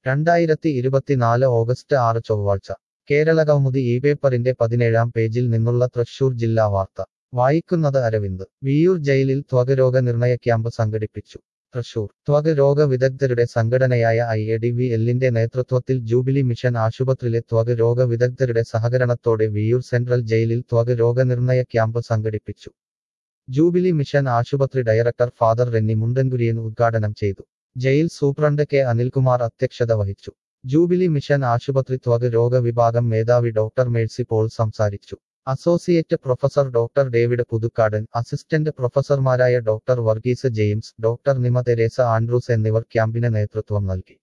രണ്ടായിരത്തി ഇരുപത്തിനാല് ഓഗസ്റ്റ് ആറ് ചൊവ്വാഴ്ച കേരളകൗമുദി ഈ പേപ്പറിന്റെ പതിനേഴാം പേജിൽ നിന്നുള്ള തൃശൂർ ജില്ലാ വാർത്ത വായിക്കുന്നത് അരവിന്ദ് വിയൂർ ജയിലിൽ ത്വകരോഗ നിർണയ ക്യാമ്പ് സംഘടിപ്പിച്ചു തൃശൂർ ത്വകരോഗ വിദഗ്ധരുടെ സംഘടനയായ ഐ എ ഡി വി എല്ലിന്റെ നേതൃത്വത്തിൽ ജൂബിലി മിഷൻ ആശുപത്രിയിലെ ത്വകരോഗ വിദഗ്ധരുടെ സഹകരണത്തോടെ വിയൂർ സെൻട്രൽ ജയിലിൽ ത്വകരോഗ നിർണയ ക്യാമ്പ് സംഘടിപ്പിച്ചു ജൂബിലി മിഷൻ ആശുപത്രി ഡയറക്ടർ ഫാദർ റെന്നി മുണ്ടൻകുരിയൻ ഉദ്ഘാടനം ചെയ്തു ജയിൽ സൂപ്രണ്ട് കെ അനിൽകുമാർ അധ്യക്ഷത വഹിച്ചു ജൂബിലി മിഷൻ ആശുപത്രി ത്വകരോഗ വിഭാഗം മേധാവി ഡോക്ടർ മേഴ്സി പോൾ സംസാരിച്ചു associate professor doctor David Puthukkadan assistant പ്രൊഫസർമാരായ doctor Varghese James doctor Nima Teresa Andrews എന്നിവർ ക്യാമ്പിന് നേതൃത്വം നൽകി